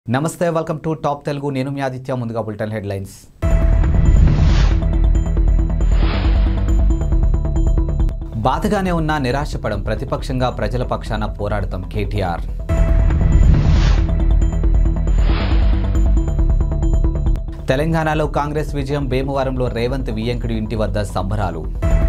నమస్తే welcome to top Telugu నేను మీ ఆదిత్య ముందుగా బులెటిన్ హెడ్లైన్స్ బాధగానే ఉన్నా నిరాశపడం ప్రతిపక్షంగా ప్రజల పక్షాన పోరాడతాం కేటీఆర్ తెలంగాణలో కాంగ్రెస్ విజయం భీమవరంలో రేవంత్ వియ్యంకుడి ఇంటి వద్ద సంబరాలు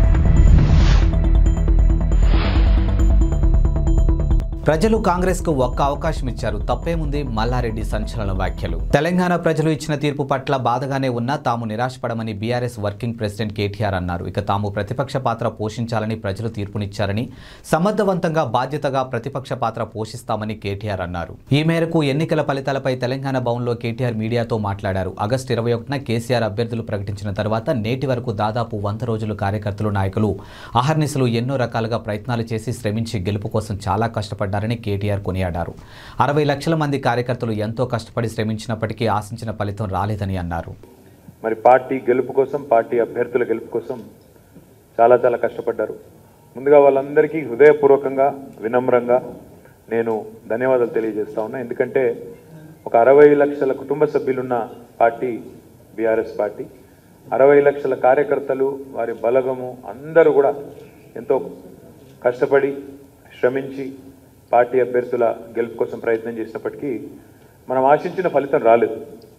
ప్రజలు కాంగ్రెస్ కు ఒక్క అవకాశం ఇచ్చారు తప్పేముంది మల్లారెడ్డి సంచలన వ్యాఖ్యలు తెలంగాణ ప్రజలు ఇచ్చిన తీర్పు పట్ల బాధగానే ఉన్నా తాము నిరాశపడమని బీఆర్ఎస్ వర్కింగ్ ప్రెసిడెంట్ కేటీఆర్ అన్నారు ఇక తాము ప్రతిపక్ష పాత్ర పోషించాలని ప్రజలు తీర్పునిచ్చారని సమర్థవంతంగా బాధ్యతగా ప్రతిపక్ష పాత్ర పోషిస్తామని కేటీఆర్ అన్నారు ఈ మేరకు ఎన్నికల ఫలితాలపై తెలంగాణ భవన్లో కేటీఆర్ మీడియాతో మాట్లాడారు ఆగస్టు ఇరవై ఒకటిన కేసీఆర్ అభ్యర్థులు ప్రకటించిన తర్వాత నేటి వరకు దాదాపు వంద రోజులు కార్యకర్తలు నాయకులు అహర్నిశలు ఎన్నో రకాలుగా ప్రయత్నాలు చేసి శ్రమించి గెలుపు కోసం చాలా కష్టపడ్డారని కేటీఆర్ కొనియాడారు అరవై లక్షల మంది కార్యకర్తలు ఎంతో కష్టపడి శ్రమించినప్పటికీ ఆశించిన ఫలితం రాలేదని అన్నారు మరి పార్టీ గెలుపు కోసం పార్టీ అభ్యర్థుల గెలుపు కోసం చాలా చాలా కష్టపడ్డారు ముందుగా వాళ్ళందరికీ హృదయపూర్వకంగా వినమ్రంగా నేను ధన్యవాదాలు తెలియజేస్తా ఉన్నా ఎందుకంటే ఒక అరవై లక్షల కుటుంబ సభ్యులున్న పార్టీ బీఆర్ఎస్ పార్టీ అరవై లక్షల కార్యకర్తలు వారి బలగము అందరూ కూడా ఎంతో కష్టపడి శ్రమించి పార్టీ అభ్యర్థుల గెలుపు కోసం ప్రయత్నం చేసినప్పటికీ మనం ఆశించిన ఫలితం రాలేదు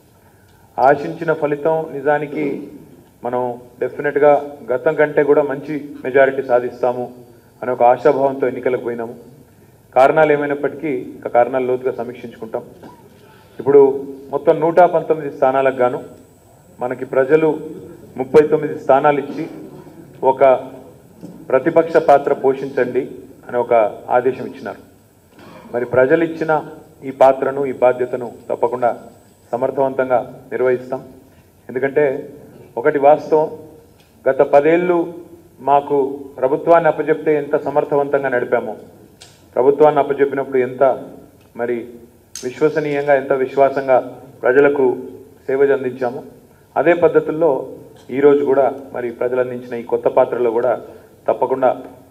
ఆశించిన ఫలితం నిజానికి మనం డెఫినెట్గా గతం కంటే కూడా మంచి మెజారిటీ సాధిస్తాము అనే ఒక ఆశాభావంతో ఎన్నికలకు పోయినాము కారణాలు ఏమైనప్పటికీ ఇంకా కారణాలు లోతుగా సమీక్షించుకుంటాం ఇప్పుడు మొత్తం నూట పంతొమ్మిది స్థానాలకు గాను మనకి ప్రజలు ముప్పై తొమ్మిది స్థానాలు ఇచ్చి ఒక ప్రతిపక్ష పాత్ర పోషించండి అనే ఒక ఆదేశం ఇచ్చినారు మరి ప్రజలు ఇచ్చిన ఈ పాత్రను ఈ బాధ్యతను తప్పకుండా సమర్థవంతంగా నిర్వహిస్తాం ఎందుకంటే ఒకటి వాస్తవం గత పదేళ్ళు మాకు ప్రభుత్వాన్ని అప్పచెప్తే ఎంత సమర్థవంతంగా నడిపామో ప్రభుత్వాన్ని అప్పచెప్పినప్పుడు ఎంత మరి విశ్వసనీయంగా ఎంత విశ్వాసంగా ప్రజలకు సేవ అందించామో అదే పద్ధతుల్లో ఈరోజు కూడా మరి ప్రజలు అందించిన ఈ కొత్త పాత్రలో కూడా తప్పకుండా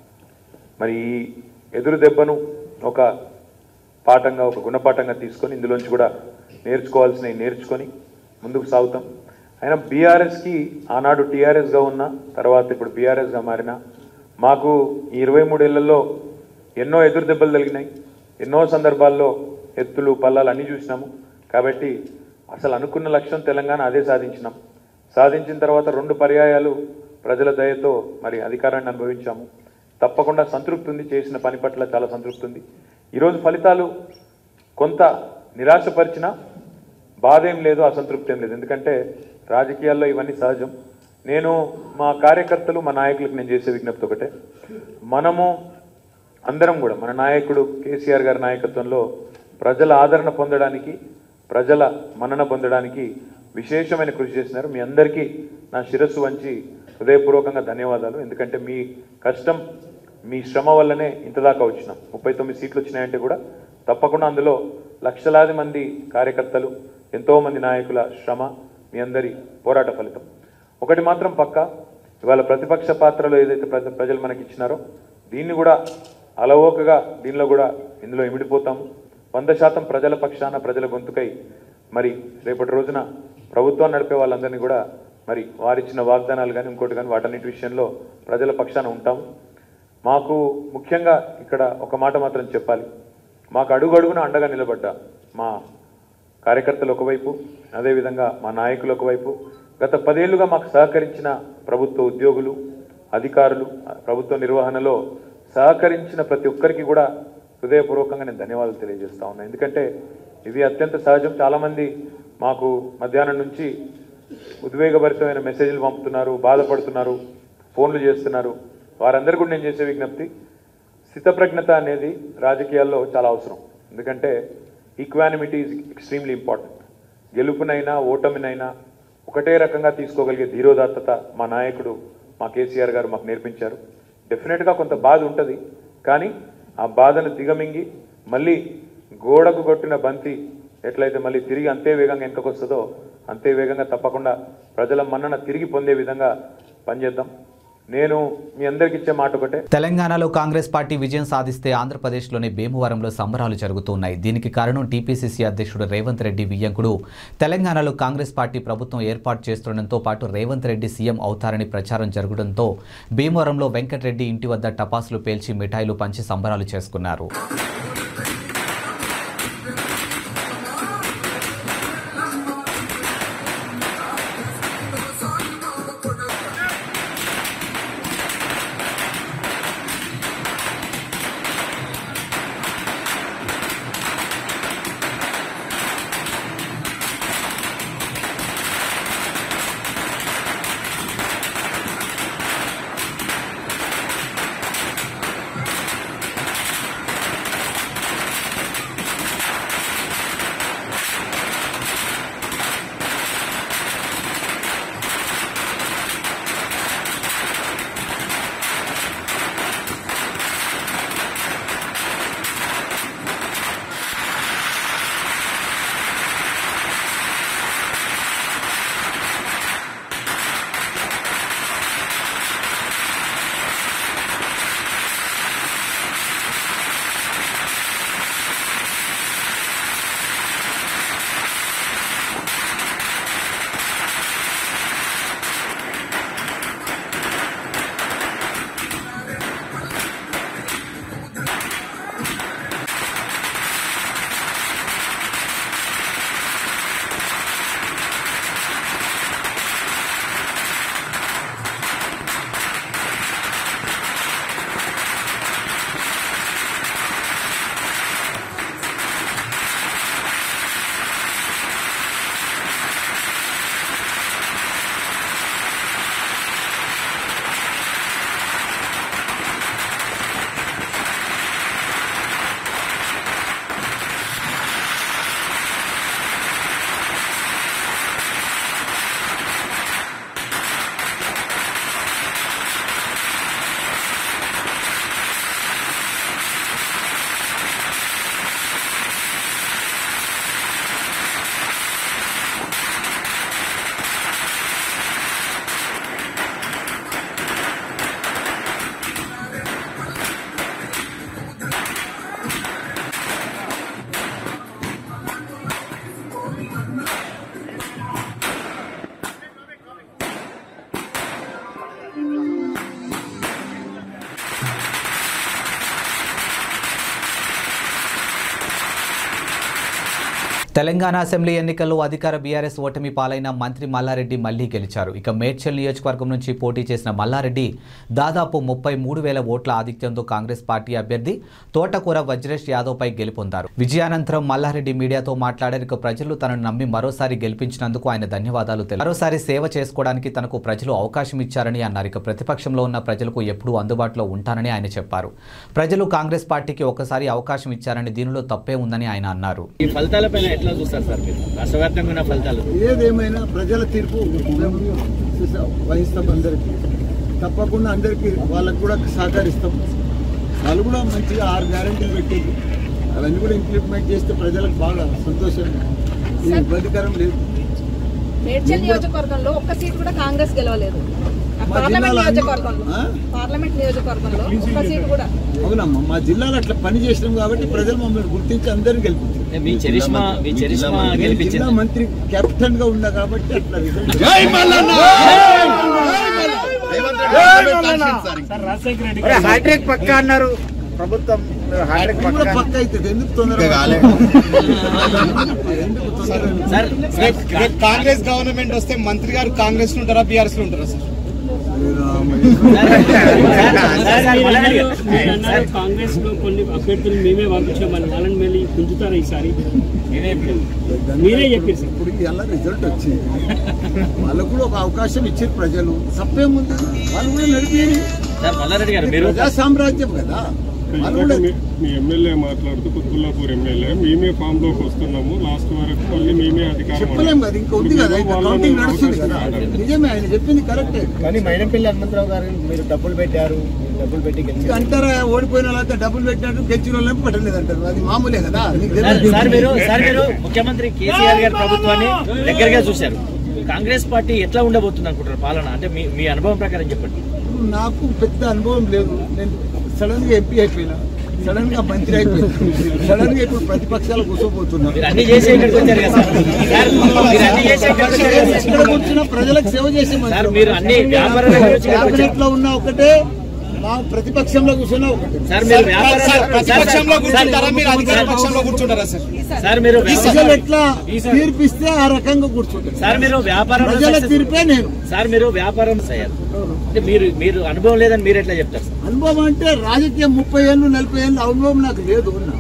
మరి ఈ ఎదురు దెబ్బను ఒక పాఠంగా ఒక గుణపాఠంగా తీసుకొని ఇందులోంచి కూడా నేర్చుకోవాల్సినవి నేర్చుకొని ముందుకు సాగుతాం అయినా బీఆర్ఎస్కి ఆనాడు టీఆర్ఎస్గా ఉన్న తర్వాత ఇప్పుడు బీఆర్ఎస్గా మారిన మాకు ఈ ఇరవై మూడేళ్లలో ఎన్నో ఎదురు దెబ్బలు తగిలినాయి ఎన్నో సందర్భాల్లో ఎత్తులు పల్లాలు అన్నీ చూసినాము కాబట్టి అసలు అనుకున్న లక్ష్యం తెలంగాణ అదే సాధించినాం సాధించిన తర్వాత రెండు పర్యాయాలు ప్రజల దయతో మరి అధికారాన్ని అనుభవించాము తప్పకుండా సంతృప్తి ఉంది చేసిన పని పట్ల చాలా సంతృప్తి ఉంది ఈరోజు ఫలితాలు కొంత నిరాశపరిచిన బాధ ఏం లేదు అసంతృప్తి ఏం లేదు ఎందుకంటే రాజకీయాల్లో ఇవన్నీ సహజం నేను మా కార్యకర్తలు మా నాయకులకు నేను చేసే విజ్ఞప్తి ఒకటే మనము అందరం కూడా మన నాయకుడు కేసీఆర్ గారి నాయకత్వంలో ప్రజల ఆదరణ పొందడానికి ప్రజల మన్నన పొందడానికి విశేషమైన కృషి చేసినారు మీ అందరికీ నా శిరస్సు వంచి హృదయపూర్వకంగా ధన్యవాదాలు ఎందుకంటే మీ కష్టం మీ శ్రమ వల్లనే ఇంతదాకా వచ్చినాం ముప్పై తొమ్మిది సీట్లు వచ్చినాయంటే కూడా తప్పకుండా అందులో లక్షలాది మంది కార్యకర్తలు ఎంతో మంది నాయకుల శ్రమ మీ అందరి పోరాట ఫలితం ఒకటి మాత్రం పక్క ఇవాళ ప్రతిపక్ష పాత్రలో ఏదైతే ప్రజ ప్రజలు మనకి ఇచ్చినారో దీన్ని కూడా అలవోకగా దీనిలో కూడా ఇందులో ఇమిడిపోతాము వంద శాతం ప్రజల పక్షాన ప్రజల గొంతుకై మరి రేపటి రోజున ప్రభుత్వం నడిపే వాళ్ళందరినీ కూడా మరి వారిచ్చిన వాగ్దానాలు కానీ ఇంకోటి కానీ వాటన్నిటి విషయంలో ప్రజల పక్షాన ఉంటాము మాకు ముఖ్యంగా ఇక్కడ ఒక మాట మాత్రం చెప్పాలి మాకు అడుగు అడుగున అండగా నిలబడ్డ మా కార్యకర్తలు ఒకవైపు అదేవిధంగా మా నాయకులు ఒకవైపు గత పదేళ్లుగా మాకు సహకరించిన ప్రభుత్వ ఉద్యోగులు అధికారులు ప్రభుత్వ నిర్వహణలో సహకరించిన ప్రతి ఒక్కరికి కూడా హృదయపూర్వకంగా నేను ధన్యవాదాలు తెలియజేస్తా ఉన్నాను ఎందుకంటే ఇది అత్యంత సహజం చాలామంది మాకు మధ్యాహ్నం నుంచి ఉద్వేగభరితమైన మెసేజ్లు పంపుతున్నారు బాధపడుతున్నారు ఫోన్లు చేస్తున్నారు వారందరూ కూడా నేను చేసే విజ్ఞప్తి స్థితప్రజ్ఞత అనేది రాజకీయాల్లో చాలా అవసరం ఎందుకంటే ఈక్వానిమిటీ ఈజ్ ఎక్స్ట్రీమ్లీ ఇంపార్టెంట్ గెలుపునైనా ఓటమినైనా ఒకటే రకంగా తీసుకోగలిగే ధీరోదాత్తత మా నాయకుడు మా కేసీఆర్ గారు మాకు నేర్పించారు డెఫినెట్గా కొంత బాధ ఉంటుంది కానీ ఆ బాధను దిగమింగి మళ్ళీ గోడకు కొట్టిన బంతి ఎట్లయితే మళ్ళీ తిరిగి అంతే వేగంగా వెనుకకు వస్తుందో అంతే వేగంగా తప్పకుండా ప్రజల మన్నన తిరిగి పొందే విధంగా పనిచేద్దాం నేను మీ అందరికి ఇచ్చే మాట ఒకటే తెలంగాణలో కాంగ్రెస్ పార్టీ విజయం సాధిస్తే ఆంధ్రప్రదేశ్లోని భీమవరంలో సంబరాలు జరుగుతున్నాయి దీనికి కారణం టీపీసీసీ అధ్యక్షుడు రేవంత్ రెడ్డి వియ్యంకుడు తెలంగాణలో కాంగ్రెస్ పార్టీ ప్రభుత్వం ఏర్పాటు చేస్తుండటంతో పాటు రేవంత్ రెడ్డి సీఎం అవుతారని ప్రచారం జరగడంతో భీమవరంలో వెంకటరెడ్డి ఇంటి వద్ద టపాసులు పేల్చి మిఠాయిలు పంచి సంబరాలు చేసుకున్నారు తెలంగాణ అసెంబ్లీ ఎన్నికల్లో అధికార బీఆర్ఎస్ ఓటమి పాలైన మంత్రి మల్లారెడ్డి మళ్లీ గెలిచారు ఇక మేడ్చల్ నియోజకవర్గం నుంచి పోటీ చేసిన మల్లారెడ్డి దాదాపు ముప్పై మూడు వేల ఓట్ల ఆధిక్యంతో కాంగ్రెస్ పార్టీ అభ్యర్థి తోటకూర వజ్రేష్ యాదవ్ పై గెలుపొందారు విజయానంతరం మల్లారెడ్డి మీడియాతో మాట్లాడారు ఇక ప్రజలు తనను నమ్మి మరోసారి గెలిపించినందుకు ఆయన ధన్యవాదాలు తెలిపారు మరోసారి సేవ చేసుకోవడానికి తనకు ప్రజలు అవకాశం ఇచ్చారని అన్నారు ఇక ప్రతిపక్షంలో ఉన్న ప్రజలకు ఎప్పుడూ అందుబాటులో ఉంటానని ఆయన చెప్పారు ప్రజలు కాంగ్రెస్ పార్టీకి ఒకసారి అవకాశం ఇచ్చారని దీనిలో తప్పే ఉందని ఆయన అన్నారు ఈ ఫలితాలపైన ఎట్లా చూస్తారు సార్ మీరు రాష్ట్ర వ్యాప్తంగా ఉన్న ఫలితాలు ఏదేమైనా ప్రజల తీర్పు మేము చూసాం, వహిస్తాం అందరికీ తప్పకుండా అందరికీ వాళ్ళకు కూడా సహకరిస్తాం వాళ్ళు కూడా మంచిగా ఆరు గ్యారెంటీలు పెట్టేది అవన్నీ కూడా ఇంప్లిమెంట్ చేస్తే ప్రజలకు బాగా సంతోషం ఇది ఇబ్బందికరం లేదు మేడ్చల్ నియోజకవర్గంలో ఒక్క సీట్ కూడా కాంగ్రెస్ గెలవలేదు ఆ మా పార్లమెంట్ జిల్లాలో అన్ని- నియోజకవర్గంలో ఆ? పార్లమెంట్ నియోజకవర్గంలో ఒక్క సీట్ కూడా అవునమ్మా మా జిల్లాలో అట్లా పని చేసినాం కాబట్టి ప్రజలు మమ్మల్ని గుర్తించి అందరినీ గెలిపించారు మీ చరిష్మా మీ చరిష్మా నేను జిల్లా గెలిపించింది మంత్రి కెప్టెన్ గా ఉన్నా కాబట్టి అట్లా రిజల్ట్ హ్యాట్రిక్ పక్క అన్నారు ప్రభుత్వం హ్యాట్రిక్ అది కూడా పక్క పక్క అవుతుంది ఎందుకు తొందర ఎందుకు తొందర సార్ రేపు- రేపు కాంగ్రెస్ గవర్నమెంట్ వస్తే మంత్రి గారు కాంగ్రెస్ లో ఉంటారా బీఆర్ఎస్ లో ఉంటారా సార్ మల్లారెడ్డి గారు. మీరు అన్నారు కాంగ్రెస్ లో కొన్ని అభ్యర్థులు మేమే పంపించామని వాళ్ళని మళ్ళీ గుంజుతారా ఈసారి మీరే చెప్పారు సార్ ఇప్పుడు ఇలా రిజల్ట్ వచ్చింది వాళ్ళకు కూడా ఒక అవకాశం ఇచ్చారు ప్రజలు తప్పేముంది వాళ్ళు కూడా నడిపేది సార్ మల్లారెడ్డి గారు మీరు ప్రజా సామ్రాజ్యం కదా వాళ్ళు కూడా మీ మీ ఎమ్మెల్యే మాట్లాడుతూ కుత్బుల్లాపూర్ ఎమ్మెల్యే మేమే ఫామ్ లోకి వస్తున్నాము లాస్ట్ వరకు మళ్ళీ మేమే అధికారం చెప్పలేం కదా ఇంకా ఉంది కదా ఇంకా కౌంటింగ్ నడుస్తుంది కదా నిజమే ఆయన చెప్పింది కరెక్టే కానీ మైనంపల్లి హనుమంతరావు గారు మీరు డబ్బులు పెట్టారు డబ్బులు పెట్టి ఇంకా గెలిచారు అంటారా ఓడిపోయిన వాళ్ళంతా డబ్బులు పెట్టినట్టు గెలిచిన వాళ్ళని పట్టలేదు అంటారు అది మామూలే కదా నీకు తెలియదు. సార్ మీరు సార్ మీరు ముఖ్యమంత్రి కేసీఆర్ గారి ప్రభుత్వాన్ని దగ్గరగా చూశారు కాంగ్రెస్ పార్టీ ఎట్లా ఉండబోతుంది అనుకుంటారు పాలన అంటే మీ మీ అనుభవం ప్రకారం చెప్పండి నాకు పెద్ద అనుభవం లేదు నేను సడన్ గా ఎంపీ అయిపోయినా సడన్ గా మంత్రి అయిపోయినా సడన్ గా ఇప్పుడు ప్రతిపక్షాలు కూర్చోబోతున్నా మీరు అన్ని చేసి ఇక్కడికి వచ్చారు కదా సార్ సార్, మీరు అన్ని చేసి ఇక్కడికి వచ్చారు కదా సార్. ఎక్కడ కూర్చున్నా ప్రజలకు సేవ చేసే మనిషి. సార్, మీరు అన్ని వ్యాపార రంగంలో వచ్చి ఇక్కడికి క్యాబినెట్ లో ఉన్న ఒకటే మా ప్రతిపక్షంలో కూర్చున్నా ఒకటే సార్ మీరు వ్యాపార సార్, ప్రతిపక్షంలో సార్, కూర్చుంటారా మీరు అధికార పక్షంలో కూర్చుంటారా సార్ సార్ మీరు వ్యాపార- ప్రజలు ఎట్లా తీర్పిస్తే ఆ రకంగా కూర్చుంటారు సార్ మీరు వ్యాపారం ప్రజల తీర్పే నేను సార్ మీరు వ్యాపారం సార్ అంటే మీరు మీరు అనుభవం లేదని మీరు ఎట్లా చెప్తారు సార్ అనుభవం అంటే రాజకీయం ముప్పై ఏళ్ళు నలభై ఏళ్ళు అనుభవం నాకు లేదు ఉన్నా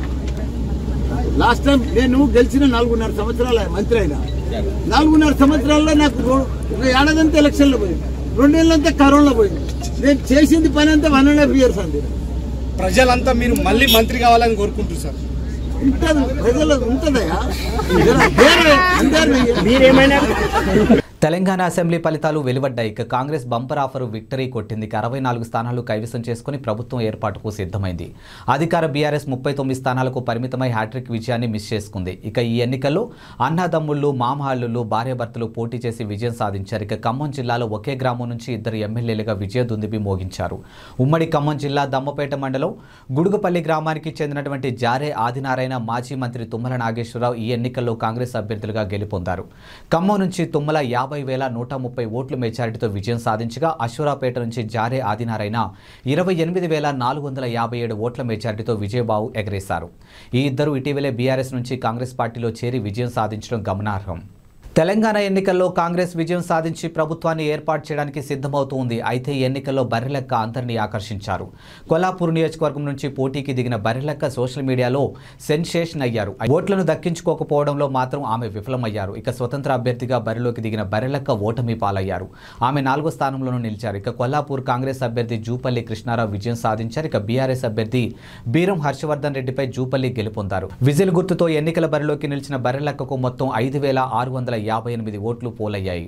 లాస్ట్ టైం నేను గెలిచిన నాలుగున్నర సంవత్సరాల మంత్రి అయినా నాలుగున్నర సంవత్సరాల్లో నాకు రో- ఒక ఏడాదంతా ఎలక్షన్లో పోయింది రెండేళ్ళంతా కరోనాలో పోయింది నేను చేసింది పని అంతా వన్ అండ్ హాఫ్ ఇయర్స్ అంది ప్రజలంతా మీరు మళ్ళీ మంత్రి కావాలని కోరుకుంటారు సార్ ఉంటుంది ప్రజలు ఉంటుందయ్యా జర వేరే అందరినీ మీరేమైనా తెలంగాణ అసెంబ్లీ ఫలితాలు వెలువడ్డాయి ఇక కాంగ్రెస్ బంపర్ ఆఫర్ విక్టరీ కొట్టింది ఇక అరవై నాలుగు స్థానాలు కైవసం చేసుకుని ప్రభుత్వం ఏర్పాటుకు సిద్ధమైంది అధికార బీఆర్ఎస్ ముప్పై తొమ్మిది స్థానాలకు పరిమితమై హ్యాట్రిక్ విజయాన్ని మిస్ చేసుకుంది ఇక ఈ ఎన్నికల్లో అన్నదమ్ముళ్ళు మామహల్లులు భార్యాభర్తలు పోటీ చేసి విజయం సాధించారు ఇక ఖమ్మం జిల్లాలో ఒకే గ్రామం నుంచి ఇద్దరు ఎమ్మెల్యేలుగా విజయ దుందిబి మోగించారు ఉమ్మడి ఖమ్మం జిల్లా దమ్మపేట మండలం గుడుగుపల్లి గ్రామానికి చెందినటువంటి జారే ఆదినారాయణ మాజీ మంత్రి తుమ్మల నాగేశ్వరరావు ఈ ఎన్నికల్లో కాంగ్రెస్ అభ్యర్థులుగా గెలుపొందారు ఖమ్మం నుంచి తుమ్మల యాభై వేల నూట ముప్పై ఓట్ల మెజారిటీతో విజయం సాధించగా అశ్వరాపేట నుంచి జారే ఆదినారాయణ ఇరవై ఎనిమిది వేల నాలుగు వందల యాభై ఏడు ఓట్ల మెజారిటీతో విజయబాబు ఎగరేశారు ఈ ఇద్దరు ఇటీవలే బీఆర్ఎస్ నుంచి కాంగ్రెస్ పార్టీలో చేరి విజయం సాధించడం గమనార్హం తెలంగాణ ఎన్నికల్లో కాంగ్రెస్ విజయం సాధించి ప్రభుత్వాన్ని ఏర్పాటు చేయడానికి సిద్ధమవుతోంది అయితే ఈ ఎన్నికల్లో బర్రెలెక్క అందరినీ ఆకర్షించారు కొల్లాపూర్ నియోజకవర్గం నుంచి పోటీకి దిగిన బర్రెలెక్క సోషల్ మీడియాలో సెన్సేషన్ అయ్యారు ఓట్లను దక్కించుకోకపోవడంలో మాత్రం ఆమె విఫలమయ్యారు ఇక స్వతంత్ర అభ్యర్థిగా బరిలోకి దిగిన బర్రెలెక్క ఓటమి పాలయ్యారు ఆమె నాలుగో స్థానంలోనూ నిలిచారు ఇక కొల్లాపూర్ కాంగ్రెస్ అభ్యర్థి జూపల్లి కృష్ణారావు విజయం సాధించారు ఇక బీఆర్ఎస్ అభ్యర్థి బీరం హర్షవర్ధన్ రెడ్డిపై జూపల్లి గెలుపొందారు విజిల్ గుర్తుతో ఎన్నికల బరిలోకి నిలిచిన బర్రెలెక్కకు మొత్తం ఐదు వేల ఆరు వందల యాభై ఎనిమిది ఓట్లు పోలయ్యాయి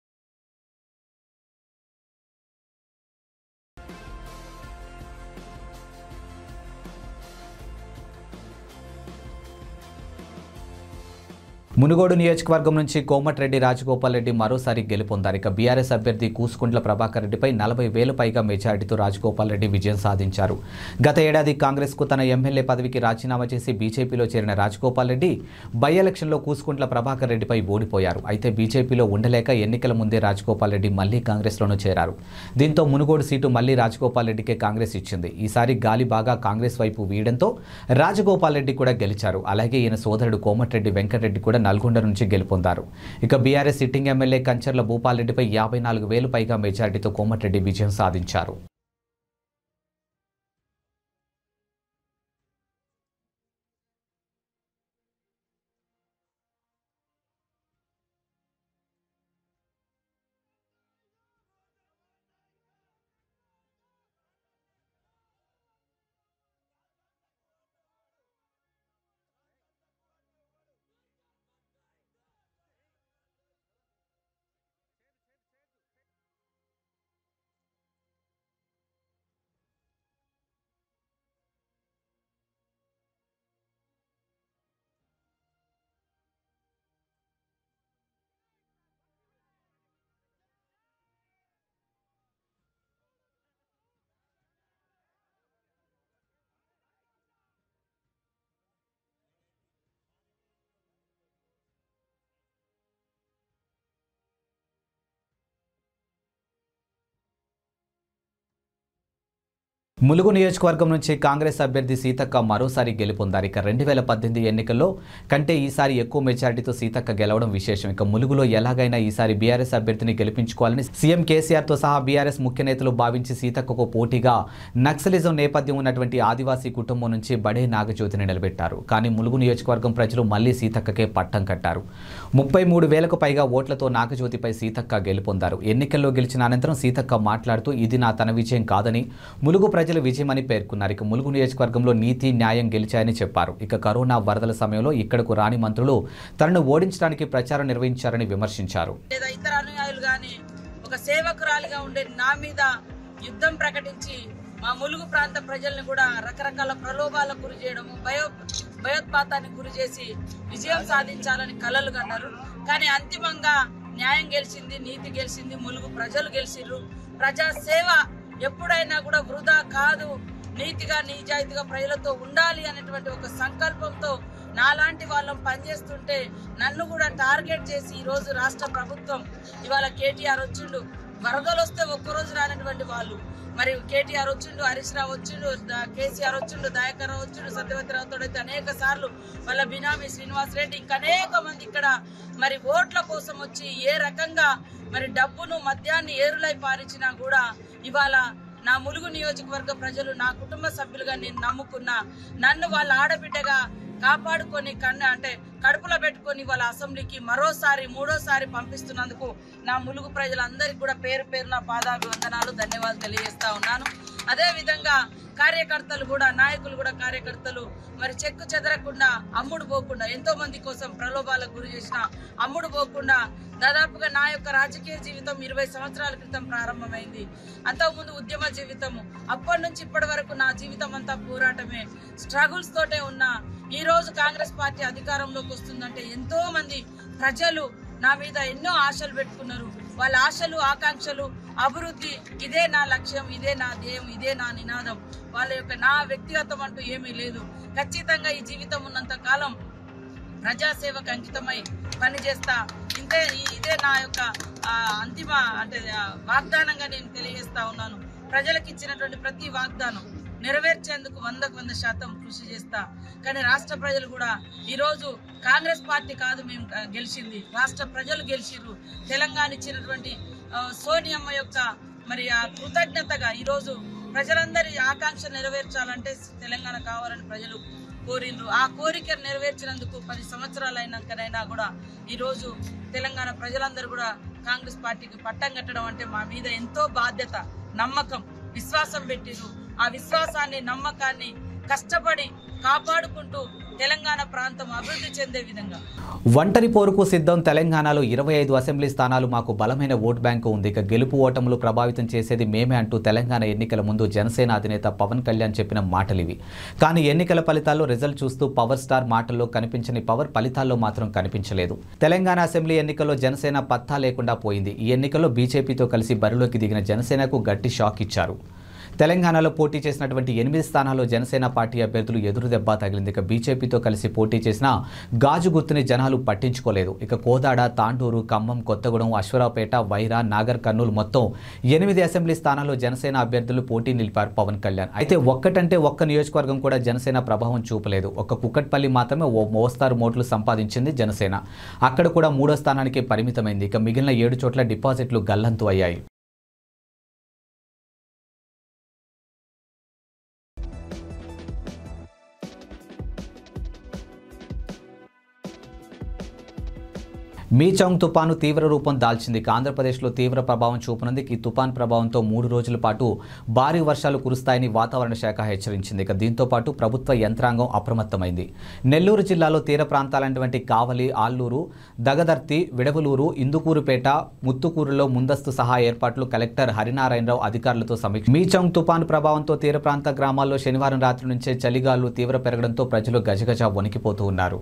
మునుగోడు నియోజకవర్గం నుంచి కోమటిరెడ్డి రాజగోపాల్ రెడ్డి మరోసారి గెలుపొందారు ఇక బీఆర్ఎస్ అభ్యర్థి కూసుకుంట్ల ప్రభాకర్ రెడ్డిపై నలభై వేలు పైగా మెజారిటీతో రాజగోపాల్ రెడ్డి విజయం సాధించారు గత ఏడాది కాంగ్రెస్కు తన ఎమ్మెల్యే పదవికి రాజీనామా చేసి బీజేపీలో చేరిన రాజగోపాల్ రెడ్డి బై ఎలక్షన్లో కూసుకుంట్ల ప్రభాకర్ రెడ్డిపై ఓడిపోయారు అయితే బీజేపీలో ఉండలేక ఎన్నికల ముందే రాజగోపాల్ రెడ్డి మళ్లీ కాంగ్రెస్లోనూ చేరారు దీంతో మునుగోడు సీటు మళ్లీ రాజగోపాల్ రెడ్డికే కాంగ్రెస్ ఇచ్చింది ఈసారి గాలి బాగా కాంగ్రెస్ వైపు వీయడంతో రాజగోపాల్ రెడ్డి కూడా గెలిచారు అలాగే ఈయన సోదరుడు కోమటిరెడ్డి వెంకటరెడ్డి కూడా నల్గొండ నుంచి గెలుపొందారు ఇక BRS sitting MLA Kancharla Bhupal రెడ్డిపై యాభై నాలుగు వేలు పైగా మెజారిటీతో కోమటిరెడ్డి విజయం సాధించారు ములుగు నియోజకవర్గం నుంచి కాంగ్రెస్ అభ్యర్థి సీతక్క మరోసారి గెలుపొందారు ఇక రెండు వేల పద్దెనిమిది ఎన్నికల్లో కంటే ఈసారి ఎక్కువ మెజారిటీతో సీతక్క గెలవడం విశేషం ఇక ములుగులో ఎలాగైనా ఈసారి బీఆర్ఎస్ అభ్యర్థిని గెలిపించుకోవాలని సీఎం కేసీఆర్తో సహా బీఆర్ఎస్ ముఖ్య నేతలు భావించి సీతక్కకు పోటీగా నక్సలిజం నేపథ్యం ఉన్నటువంటి ఆదివాసీ కుటుంబం నుంచి బడే నాగజ్యోతిని నిలబెట్టారు కానీ ములుగు నియోజకవర్గం ప్రజలు మళ్లీ సీతక్కకే పట్టం కట్టారు ముప్పై మూడు వేలకు పైగా ఓట్లతో నాగజ్యోతిపై సీతక్క గెలుపొందారు ఎన్నికల్లో గెలిచిన అనంతరం సీతక్క మాట్లాడుతూ ఇది నా తన విజయం కాదని ములుగు ప్రజల విజయమని పేర్కొన్నారు ఇక ములుగు నియోజకవర్గంలో నీతి న్యాయం గెలిచాయని చెప్పారు ఇక కరోనా వరదల సమయంలో ఇక్కడకు రాని మంత్రులు తనను ఓడించడానికి ప్రచారం నిర్వహించారని విమర్శించారు లేదా ఇతర అనుయాయులు గాని ఒక సేవకురాలిగా ఉండే నా మీద యుద్ధం ప్రకటించి మా ములుగు ప్రాంత ప్రజల్ని కూడా రకరకాల ప్రలోభాలకు గురి చేయడము భయో భయోత్పాతానికి గురి చేసి విజయం సాధించాలని కలలు కన్నారు కానీ అంతిమంగా న్యాయం గెలిచింది నీతి గెలిచింది ములుగు ప్రజలు గెలిచిర్రు ప్రజా సేవ ఎప్పుడైనా కూడా వృధా కాదు నీతిగా నిజాయితీగా ప్రజలతో ఉండాలి అనేటువంటి ఒక సంకల్పంతో నాలాంటి వాళ్ళం పనిచేస్తుంటే నన్ను కూడా టార్గెట్ చేసి ఈ రోజు రాష్ట్ర ప్రభుత్వం ఇవాళ కేటీఆర్ వచ్చిండు వరదలు వస్తే ఒక్కరోజు రానటువంటి వాళ్ళు మరి కేటీఆర్ వచ్చిండు హరీష్ రావు వచ్చిండు ద- కేసీఆర్ వచ్చిండు దయాకర్ రావు వచ్చిండు సత్యవతి రావుతో అయితే అనేక సార్లు వాళ్ళ బినామీ శ్రీనివాస్ రెడ్డి ఇంకా అనేక మంది ఇక్కడ మరి ఓట్ల కోసం వచ్చి ఏ రకంగా మరి డబ్బును మద్యాన్ని ఏరులై పారించినా కూడా ఇవాళ నా ములుగు నియోజకవర్గ ప్రజలు నా కుటుంబ సభ్యులుగా నేను నమ్ముకున్న నన్ను వాళ్ళ ఆడబిడ్డగా కాపాడుకొని కన్న అంటే కడుపులో పెట్టుకొని వాళ్ళ అసెంబ్లీకి మరోసారి మూడోసారి పంపిస్తున్నందుకు నా ములుగు ప్రజలందరికీ కూడా పేరు పేరు నా పాదాభివందనాలు ధన్యవాదాలు తెలియజేస్తా ఉన్నాను అదే విధంగా కార్యకర్తలు కూడా నాయకులు కూడా కార్యకర్తలు మరి చెక్కు చెదరకుండా అమ్ముడు పోకుండా ఎంతో మంది కోసం ప్రలోభాలకు గురి చేసిన అమ్ముడు పోకుండా దాదాపుగా నా యొక్క రాజకీయ జీవితం ఇరవై సంవత్సరాల క్రితం ప్రారంభమైంది అంతకుముందు ఉద్యమ జీవితము అప్పటి నుంచి ఇప్పటి వరకు నా జీవితం అంతా పోరాటమే స్ట్రగుల్స్ తోటే ఉన్నా ఈ రోజు కాంగ్రెస్ పార్టీ అధికారంలోకి వస్తుందంటే ఎంతో మంది ప్రజలు నా మీద ఎన్నో ఆశలు పెట్టుకున్నారు వాళ్ళ ఆశలు ఆకాంక్షలు అభివృద్ధి ఇదే నా లక్ష్యం ఇదే నా ధ్యేయం ఇదే నా నినాదం వాళ్ళ యొక్క నా వ్యక్తిగతం అంటూ ఏమీ లేదు ఖచ్చితంగా ఈ జీవితం ఉన్నంత కాలం ప్రజాసేవకు అంకితమై పనిచేస్తా ఇంతే ఈ- ఇదే నా యొక్క ఆ, అంతిమ అంటే ఆ, వాగ్దానంగా నేను తెలియజేస్తా ఉన్నాను ప్రజలకు ఇచ్చినటువంటి ప్రతి వాగ్దానం నెరవేర్చేందుకు వందకు వంద శాతం కృషి చేస్తా కానీ రాష్ట్ర ప్రజలు కూడా ఈరోజు కాంగ్రెస్ పార్టీ కాదు మేము ఆ, గెలిచింది రాష్ట్ర ప్రజలు గెలిచిర్రు తెలంగాణ ఇచ్చినటువంటి ఆ, సోనియమ్మ యొక్క మరి ఆ కృతజ్ఞతగా ఈరోజు ప్రజలందరి ఆకాంక్ష నెరవేర్చాలంటే తెలంగాణ కావాలని ప్రజలు కోరిండ్రు ఆ కోరికను నెరవేర్చినందుకు పది సంవత్సరాలు అయినాకనైనా కూడా ఈరోజు తెలంగాణ ప్రజలందరూ కూడా కాంగ్రెస్ పార్టీకి పట్టం కట్టడం అంటే మా మీద ఎంతో బాధ్యత నమ్మకం విశ్వాసం పెట్టిరు ఆ విశ్వాసాన్ని నమ్మకాన్ని కష్టపడి కాపాడుకుంటూ తెలంగాణ ప్రాంతం అభివృద్ధి చెందే విధంగా ఒంటరి పోరుకు సిద్ధం తెలంగాణలో ఇరవై ఐదు అసెంబ్లీ స్థానాలు మాకు బలమైన ఓట్ బ్యాంకు ఉంది ఇక గెలుపు ఓటములు ప్రభావితం చేసేది మేమే అంటూ తెలంగాణ ఎన్నికల ముందు జనసేన అధినేత పవన్ కళ్యాణ్ చెప్పిన మాటలివి కానీ ఎన్నికల ఫలితాల్లో రిజల్ట్ చూస్తూ పవర్ స్టార్ మాటల్లో కనిపించని పవర్ ఫలితాల్లో మాత్రం కనిపించలేదు తెలంగాణ అసెంబ్లీ ఎన్నికల్లో జనసేన పత్తా లేకుండా పోయింది ఈ ఎన్నికల్లో బీజేపీతో కలిసి బరిలోకి దిగిన జనసేనకు గట్టి షాక్ ఇచ్చారు తెలంగాణలో పోటీ చేసినటువంటి ఎనిమిది స్థానాల్లో జనసేన పార్టీ అభ్యర్థులు ఎదురు దెబ్బ తగిలింది ఇక బీజేపీతో కలిసి పోటీ చేసిన గాజు గుర్తుని జనాలు పట్టించుకోలేదు ఇక కోదాడ తాండూరు ఖమ్మం కొత్తగూడెం అశ్వరావుపేట వైరా నాగర్ కర్నూలు మొత్తం ఎనిమిది అసెంబ్లీ స్థానాల్లో జనసేన అభ్యర్థులు పోటీ నిలిపారు పవన్ కళ్యాణ్ అయితే ఒక్కటంటే ఒక్క నియోజకవర్గం కూడా జనసేన ప్రభావం చూపలేదు ఒక్క కుక్కట్పల్లి మాత్రమే ఓ మోస్తారు మోట్లు సంపాదించింది జనసేన అక్కడ కూడా మూడో స్థానానికి పరిమితమైంది ఇక మిగిలిన ఏడు చోట్ల డిపాజిట్లు గల్లంతు అయ్యాయి మీచౌంగ్ తుపాను తీవ్ర రూపం దాల్చింది ఇక ఆంధ్రప్రదేశ్లో తీవ్ర ప్రభావం చూపనుంది ఈ తుపాన్ ప్రభావంతో మూడు రోజుల పాటు భారీ వర్షాలు కురుస్తాయని వాతావరణ శాఖ హెచ్చరించింది ఇక దీంతో పాటు ప్రభుత్వ యంత్రాంగం అప్రమత్తమైంది నెల్లూరు జిల్లాలో తీర ప్రాంతాలైనటువంటి కావలి ఆల్లూరు దగదర్తి విడవలూరు ఇందుకూరుపేట ముత్తుకూరులో ముందస్తు సహాయ ఏర్పాట్లు కలెక్టర్ హరినారాయణరావు అధికారులతో సమీక్ష మీచౌంగ్ తుపాను ప్రభావంతో తీర ప్రాంత గ్రామాల్లో శనివారం రాత్రి నుంచే చలిగాలు తీవ్ర పెరగడంతో ప్రజలు గజగజ వణికిపోతూ ఉన్నారు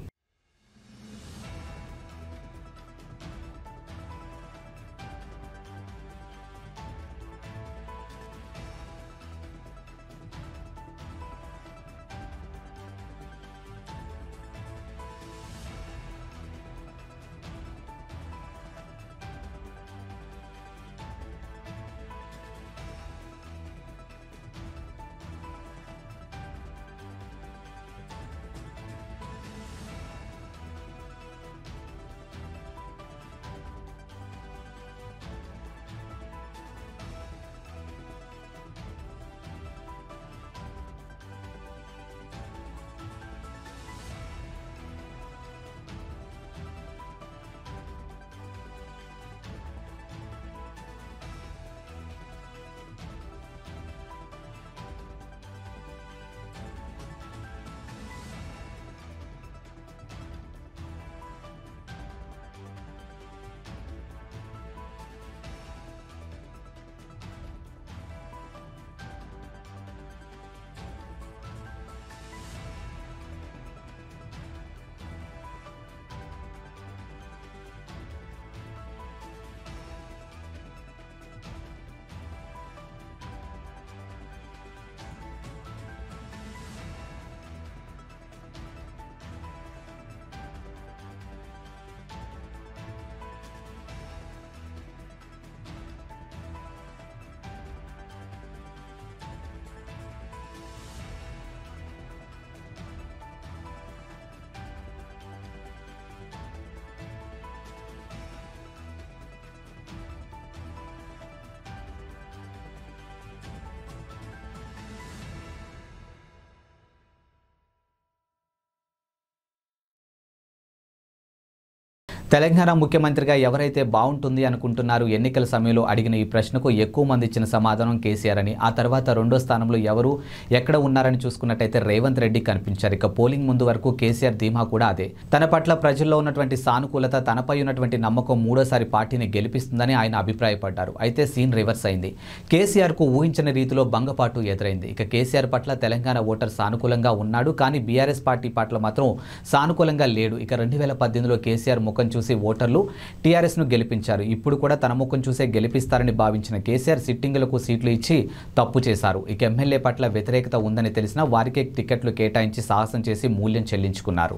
తెలంగాణ ముఖ్యమంత్రిగా ఎవరైతే బాగుంటుంది అనుకుంటున్నారు ఎన్నికల సమయంలో అడిగిన ఈ ప్రశ్నకు ఎక్కువ మంది ఇచ్చిన సమాధానం కేసీఆర్ అని ఆ తర్వాత రెండో స్థానంలో ఎవరు ఎక్కడ ఉన్నారని చూసుకున్నట్టయితే రేవంత్ రెడ్డి కనిపించారు ఇక పోలింగ్ ముందు వరకు కేసీఆర్ ధీమా కూడా అదే తన పట్ల ప్రజల్లో ఉన్నటువంటి సానుకూలత తనపై ఉన్నటువంటి నమ్మకం మూడోసారి పార్టీని గెలిపిస్తుందని ఆయన అభిప్రాయపడ్డారు అయితే సీన్ రివర్స్ అయింది కేసీఆర్కు ఊహించని రీతిలో భంగపాటు ఎదురైంది ఇక కేసీఆర్ పట్ల తెలంగాణ ఓటర్ సానుకూలంగా ఉన్నాడు కానీ బీఆర్ఎస్ పార్టీ పట్ల మాత్రం సానుకూలంగా లేడు ఇక రెండు వేల పద్దెనిమిదిలో కేసీఆర్ ముఖం చూసి ఓటర్లు టీఆర్ఎస్ను గెలిపించారు ఇప్పుడు కూడా తన ముఖం చూసే గెలిపిస్తారని భావించిన కేసీఆర్ సిట్టింగులకు సీట్లు ఇచ్చి తప్పు చేశారు ఇక ఎమ్మెల్యే పట్ల వ్యతిరేకత ఉందని తెలిసినా వారికే టికెట్లు కేటాయించి సాహసం చేసి మూల్యం చెల్లించుకున్నారు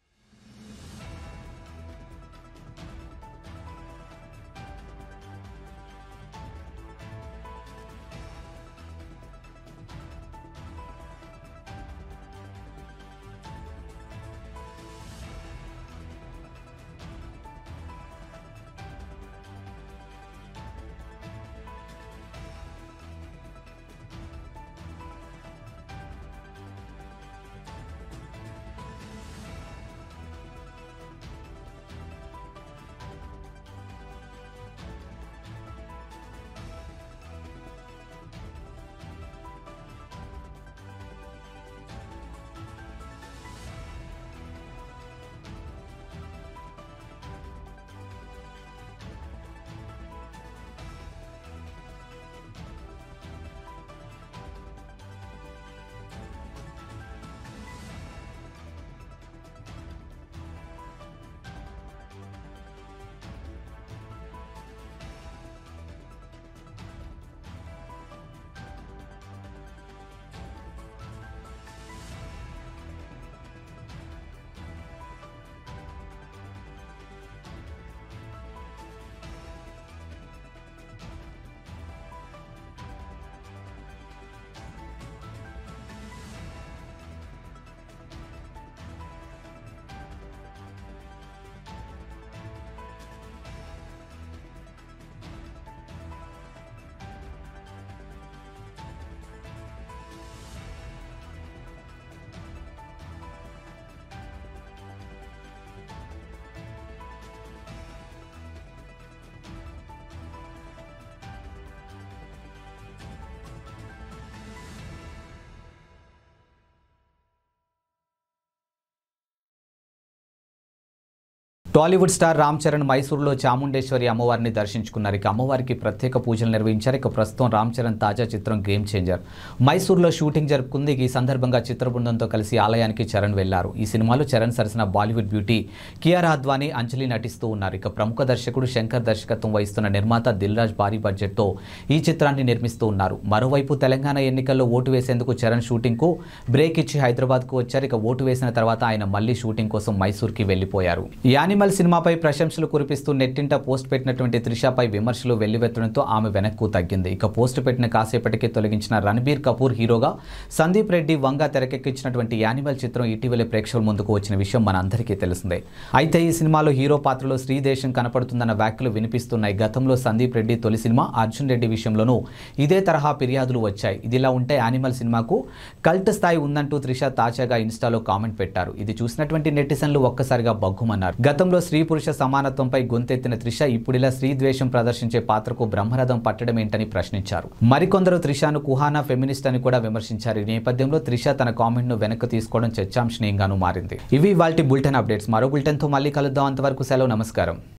టాలీవుడ్ స్టార్ రామ్ చరణ్ మైసూరులో చాముండేశ్వరి అమ్మవారిని దర్శించుకున్నారు ఇక అమ్మవారికి ప్రత్యేక పూజలు నిర్వహించారు ఇక ప్రస్తుతం రామ్ చరణ్ తాజా చిత్రం గేమ్ చేంజర్ మైసూరులో షూటింగ్ జరుపుకుంది ఈ సందర్భంగా చిత్ర బృందంతో కలిసి ఆలయానికి చరణ్ వెళ్లారు ఈ సినిమాలో చరణ్ సరసన బాలీవుడ్ బ్యూటీ కియారా అద్వానీ అంజలి నటిస్తూ ఉన్నారు ఇక ప్రముఖ దర్శకుడు శంకర్ దర్శకత్వం వహిస్తున్న నిర్మాత దిల్ రాజ్ భారీ బడ్జెట్తో ఈ చిత్రాన్ని నిర్మిస్తూ ఉన్నారు మరోవైపు తెలంగాణ ఎన్నికల్లో ఓటు వేసేందుకు చరణ్ షూటింగ్కు బ్రేక్ ఇచ్చి హైదరాబాద్కు వచ్చారు ఇక ఓటు వేసిన తర్వాత ఆయన మళ్లీ షూటింగ్ కోసం మైసూర్కి వెళ్లిపోయారు యానిమల్ సినిమాపై ప్రశంసలు కురిపిస్తూ నెట్టింట పోస్ట్ పెట్టినటువంటి త్రిషాపై విమర్శలు వెల్లువెత్తడంతో ఆమె వెనక్కు తగ్గింది ఇక పోస్ట్ పెట్టిన కాసేపటికే తొలగించిన రణబీర్ కపూర్ హీరోగా సందీప్ రెడ్డి వంగ తెరకెక్కించినటువంటి యానిమల్ చిత్రం ఇటీవలే ప్రేక్షకుల ముందుకు వచ్చిన విషయం మన అందరికీ తెలిసిందే అయితే ఈ సినిమాలో హీరో పాత్రలో శ్రీదేశం కనపడుతుందన్న వ్యాఖ్యలు వినిపిస్తున్నాయి గతంలో సందీప్ రెడ్డి తొలి సినిమా అర్జున్ రెడ్డి విషయంలోనూ ఇదే తరహా ఫిర్యాదులు వచ్చాయి ఇదిలా ఉంటే యానిమల్ సినిమాకు కల్ట్ స్థాయి ఉందంటూ త్రిష తాజాగా ఇన్స్టాలో కామెంట్ పెట్టారు ఇది చూసినటువంటి నెటిజన్లు ఒక్కసారిగా బగ్గుమన్నారు గతంలో స్త్రీ పురుష సమానత్వంపై గొంతెత్తిన త్రిష ఇప్పుడిలా స్త్రీ ద్వేషం ప్రదర్శించే పాత్రకు బ్రహ్మరథం పట్టడం ఏంటని ప్రశ్నించారు మరికొందరు త్రిషను కుహానా ఫెమినిస్ట్ అని కూడా విమర్శించారు ఈ నేపథ్యంలో త్రిష తన కామెంట్ ను వెనక్కి తీసుకోవడం చర్చాంశనీయంగానూ మారింది ఇవి వాటి బులెటిన్ అప్డేట్స్ మరో బులెటిన్ తో మళ్ళీ కలుద్దాం అంతవరకు సెలవు నమస్కారం